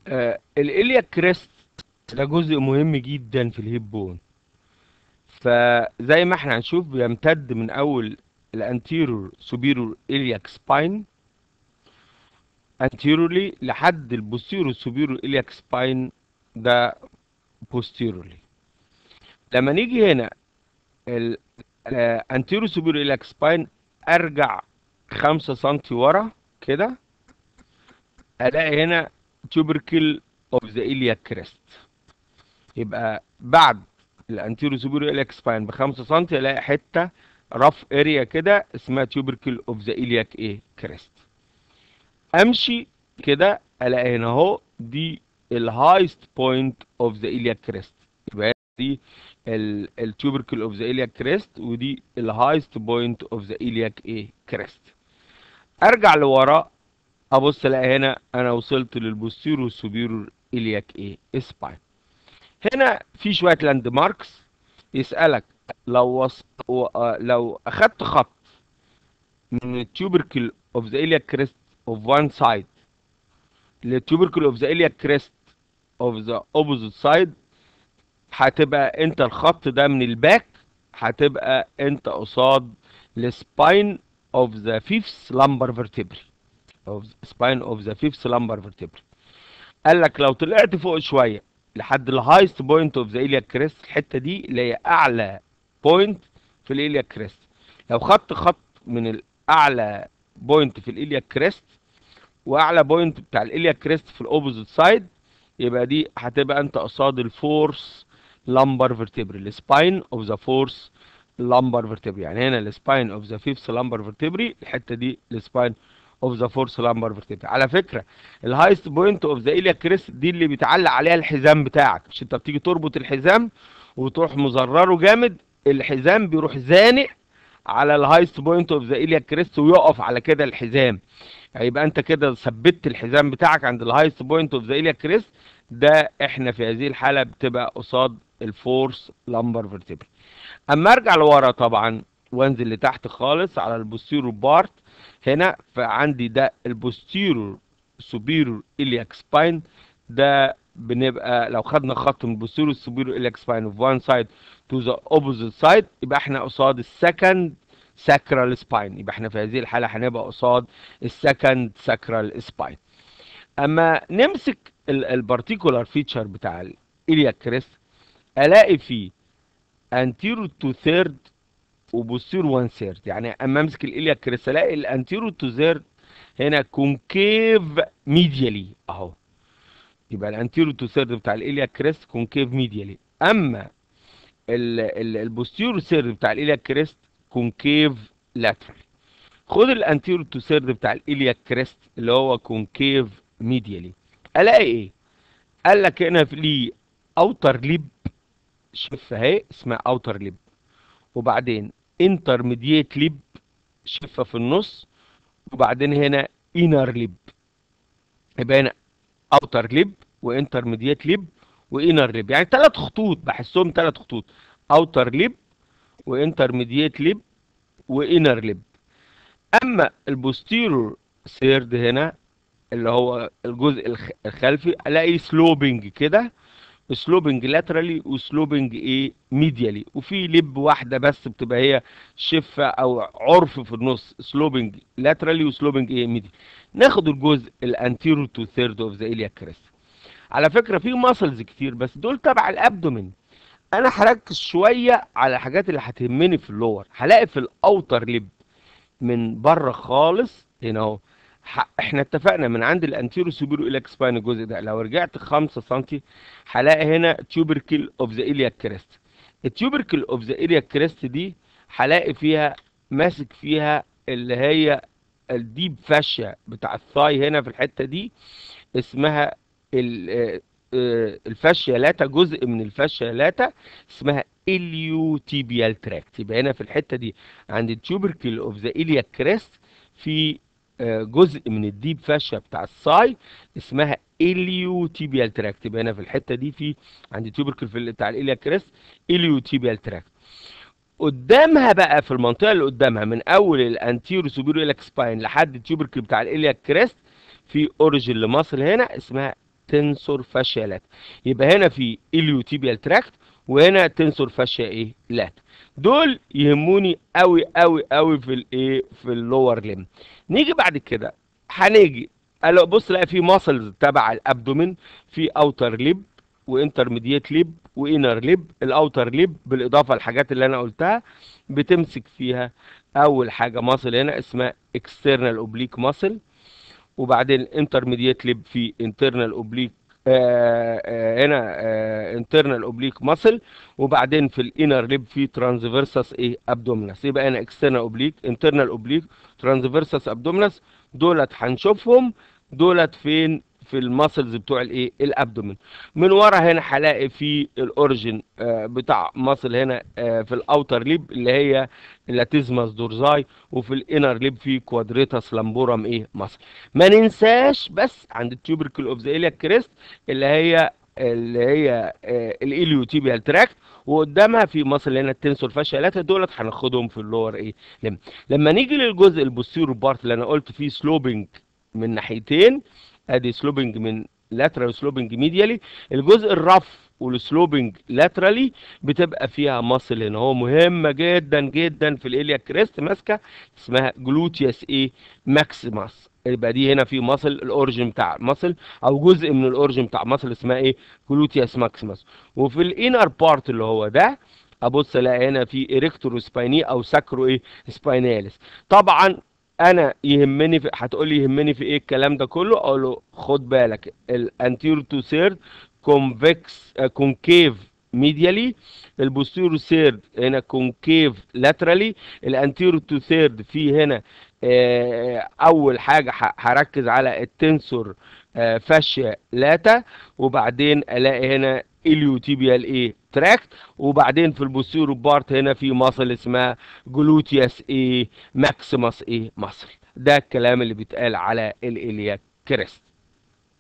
آه الإلياك كريست ده جزء مهم جدا في الهيب بون فزي ما احنا هنشوف بيمتد من اول الانتيرور سوبيرور إلياك سباين anteriorly لحد البوستيرور سوبيرور إلياك سباين ده posteriorly لما نيجي هنا الانتيرور سوبيرور إلياك سباين ارجع 5 سم ورا كده الاقي هنا tubercle of the iliac crest يبقى بعد الانتيرو سوبيريور إلياك سباين ب 5 سم الاقي حته رف اريا كده اسمها tubercle of the iliac ايه crest امشي كده الاقي هنا اهو دي الهايست بوينت اوف ذا iliac crest يبقى دي التوبركل اوف ذا iliac crest ودي الهايست بوينت اوف ذا iliac ايه crest ارجع لورا ابص الاقي هنا انا وصلت للبوستيرو سوبيرور إلياك ايه سباين هنا في شويه لاند ماركس يسالك لو وص... و... آه، لو اخدت خط من التوبركل اوف ذا إلياك كريست اوف وان سايد للتوبركل اوف ذا إلياك كريست اوف ذا اوبوزيت سايد هتبقى انت الخط ده من الباك هتبقى انت قصاد السباين of the fifth lumbar vertebrae of the spine of the fifth lumbar vertebrae قال لك لو طلعت فوق شويه لحد الهايست بوينت اوف ذا إلياك كريست الحته دي اللي هي اعلى بوينت في الإلياك كريست لو خدت خط من الاعلى بوينت في الإلياك كريست واعلى بوينت بتاع الإلياك كريست في الاوبوزيت سايد يبقى دي هتبقى انت قصاد الفورس لامبر فيرتبري السباين اوف ذا فورس لامبر فيرتبري يعني هنا السباين اوف ذا فيفث لامبر فيرتبري الحته دي السباين اوف ذا فورس لامبر فيرتبري على فكره الهايست بوينت اوف ذا إلياك كريست دي اللي بيتعلق عليها الحزام بتاعك مش انت بتيجي تربط الحزام وتروح مزرره جامد الحزام بيروح زانق على الهايست بوينت اوف ذا إلياك كريست ويقف على كده الحزام هيبقى انت كده ثبت الحزام بتاعك عند الهايست بوينت اوف ذا إلياك كريست ده احنا في هذه الحاله بتبقى قصاد الفورس لامبر فيرتبري اما ارجع لورا طبعا وانزل لتحت خالص على البوستيرور بارت هنا فعندي ده البوستيرور سوبيرور إلياك سباين ده بنبقى لو خدنا خط من البوستيرور سوبيرور إلياك سباين اوف وان سايد تو ذا اوبوزيت سايد يبقى احنا قصاد السكند ساكرال سباين يبقى احنا في هذه الحاله هنبقى قصاد السكند ساكرال سباين اما نمسك البارتيكولار فيتشر بتاع الإلياك كريست الاقي فيه anterior to third وبوستيرور one third يعني اما امسك الإلياك كريست الاقي الانتيرو تو third هنا كونكيف ميديالي اهو يبقى الانتيرو تو third بتاع الإلياك كريست كونكيف ميديالي اما البوستيرور ثيرد بتاع الإلياك كريست كونكيف لاترالي خد الانتيرو تو third بتاع الإلياك كريست اللي هو كونكيف ميديالي الاقي ايه قال لك هنا في ليه اوتر ليب شفه اهي اسمها اوتر ليب وبعدين انترميديت ليب شفه في النص وبعدين هنا انر ليب يبقى هنا اوتر ليب وانترميديت ليب وانر ليب يعني ثلاث خطوط بحسهم ثلاث خطوط اوتر ليب وانترميديت ليب وانر ليب اما البوستيرور سيرد هنا اللي هو الجزء الخ- الخلفي الاقي سلوبنج كده سلوبنج لاترالي وسلوبنج ايه ميديالي وفي لب واحده بس بتبقى هي شفه او عرف في النص سلوبنج لاترالي وسلوبنج ايه ميديالي ناخد الجزء الانتيرو تو ثيرد اوف ذا إلياك كريست على فكره في ماسلز كتير بس دول تبع الابدومين انا هركز شويه على الحاجات اللي هتهمني في اللور هلاقي في الاوتر لب من بره خالص هنا اهو ح- احنا اتفقنا من عند الانتيرو سوبيرو إلياك سباين الجزء ده لو رجعت 5 سم هلاقي هنا تيوبركل اوف ذا إلياك كريست التيوبركل اوف ذا إلياك كريست دي هلاقي فيها ماسك فيها اللي هي الديب فاشيا بتاع الثاي هنا في الحته دي اسمها ال- آه، آه، الفاشيا لاتا جزء من الفاشيا لاتا اسمها اليوتيبيال تراكت يبقى هنا في الحته دي عند التيوبركل اوف ذا إلياك كريست في آه، جزء من الديب فاشيا بتاع الساي اسمها اليوتيبيال تراكت يبقى هنا في الحته دي في عند التيوبركل في ال- بتاع الإلياك كريست اليوتيبيال تراكت قدامها بقى في المنطقه اللي قدامها من اول الانتيرو سوبيرو إلياك سباين لحد التيوبركل بتاع الإلياك كريست في اوريجين لمصر هنا اسمها تنسور فاشيا لات يبقى هنا في اليوتيبيال تراكت وهنا تنسور فاشيا ايه لات دول يهموني قوي قوي قوي في الايه في اللور ليم نيجي بعد كده هنيجي ألا بص لاقي في ماسلز تبع الابدومين في اوتر ليب وانترميديت ليب وانر ليب الاوتر ليب بالاضافه للحاجات اللي انا قلتها بتمسك فيها اول حاجه ماسل هنا اسمها اكسترنال اوبليك ماسل وبعدين انترميديت ليب في انترنال اوبليك هنا انترنال اوبليك ماسل وبعدين في الانر ليب في ترانسفيرسس ايه ابدومينس يبقى هنا اكسترنال اوبليك انترنال اوبليك ترانسفيرسس ابدومينس دولت هنشوفهم دولت فين في الماسلز بتوع الايه الابدومين من ورا هنا هلاقي في الاوريجن بتاع ماسل هنا في الاوتر ليب اللي هي اللاتيزماس دورزاي وفي الانر ليب في كوادريتاس لامبورام ايه ماسل ما ننساش بس عند التيوبركل اوف ذا إلياك كريست اللي هي اللي هي الاليوتيبيال تراكت وقدامها في مصل هنا التنسور فاشيالات دولت هناخدهم في اللور ايه لم. لما نيجي للجزء البوستيرور بارت اللي انا قلت فيه سلوبنج من ناحيتين ادي سلوبنج من لاترال سلوبنج ميديالي الجزء الرف والسلوبنج لاترالي بتبقى فيها ماسل هنا هو مهمه جدا جدا في الاليا كريست ماسكه اسمها جلوتيوس ايه ماكسيماس يبقى دي هنا في ماسل الاوريجن بتاع ماسل او جزء من الاوريجن بتاع ماسل اسمها ايه جلوتيوس ماكسيماس وفي الانر بارت اللي هو ده ابص الاقي هنا في اريكتورو سبايني او ساكرو ايه سبايناليس طبعا انا يهمني في هتقول لي يهمني في ايه الكلام ده كله اقول له خد بالك الانتيرو تو سيرد كونفكس كونكيف ميديالي البوستيرو سيرد هنا كونكيف لاترالي الانتيرو تو ثيرد في هنا آه اول حاجه هركز على التنسور آه فاشيا لاتا وبعدين الاقي هنا اليوتيبيال ايه تراكت وبعدين في البوستيرو بارت هنا في ماسل اسمها جلوتيوس ايه ماكسيموس ايه ماسل ده الكلام اللي بيتقال على الالياك كريست